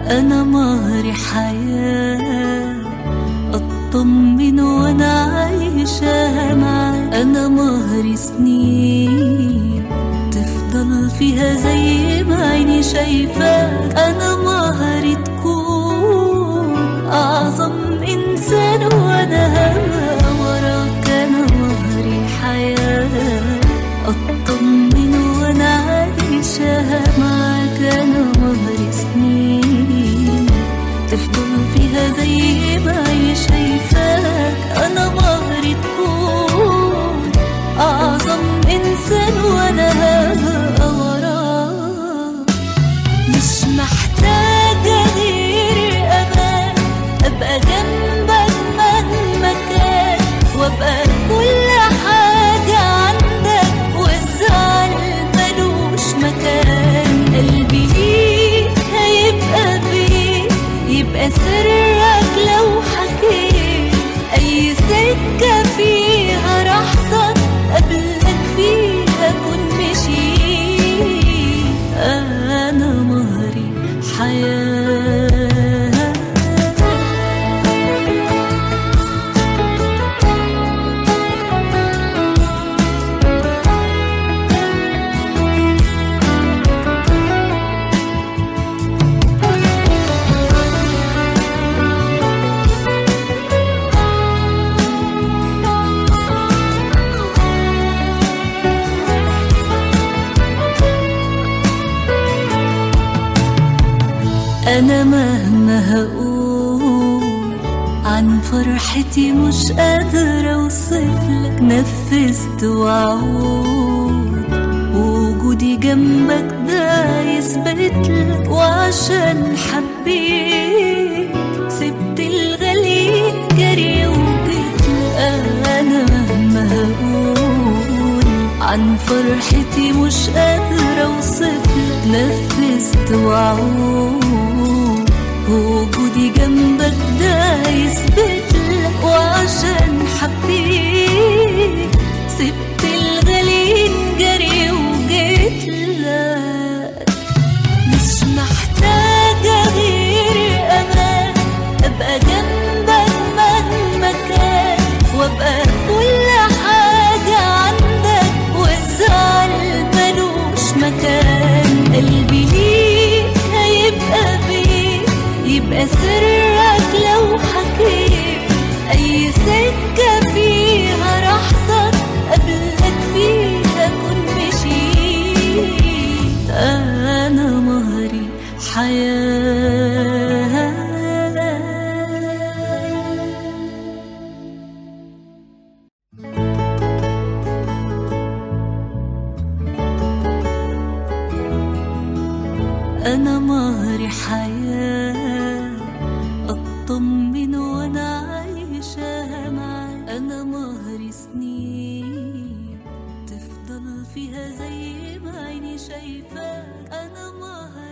أنا مهري حياة أطمن وأنا عايشة معاك أنا مهري سنين تفضل فيها زي ما عيني شايفاك أنا مهري تكون أعظم إنسان وأنا هبقى وراك أنا مهري حياة أطمن وأنا عايشة معاك أنا مهري سنين تفضل فيها زي ما هي شايفاك أنا مهري تكون أعظم إنسان وأنا هبقى وراك مش محتاجة غير أمان أبقى جنبك مهما كان وأبقى كل حاجة عندك والزعل ملوش مكان قلبي ليك هيبقى بيك يبقى سرك لو حكيت أي سكة فيها راحتك قبلك فيها كن مشيت أنا مهري حياة أنا مهما هقول عن فرحتي مش قادرة أوصفلك نفذت وعود وجودي جنبك ده يثبتلك وعشان حبيت سبت الغاليين جري وجيتلك أنا مهما هقول عن فرحتي مش قادرة أوصفلك نفذت وعود وجودي جنبك ده يثبتلك وعشان حبيت سبت الغاليين جري وجيتلك مش محتاجة غير أمان أبقى جنبك مهما كان وأبقى كل حاجة عندك والزعل ملوش مكان قلبي ليك هيبقى بيك يبقى سرك لو حكيت أي سكة فيها راحتك قبلك فيها كن مشيت أنا مهري حياة أنا مهري حياة أطمن وأنا عايشة معاك أنا مهري سنين تفضل فيها زي ما عيني شايفاك أنا مهري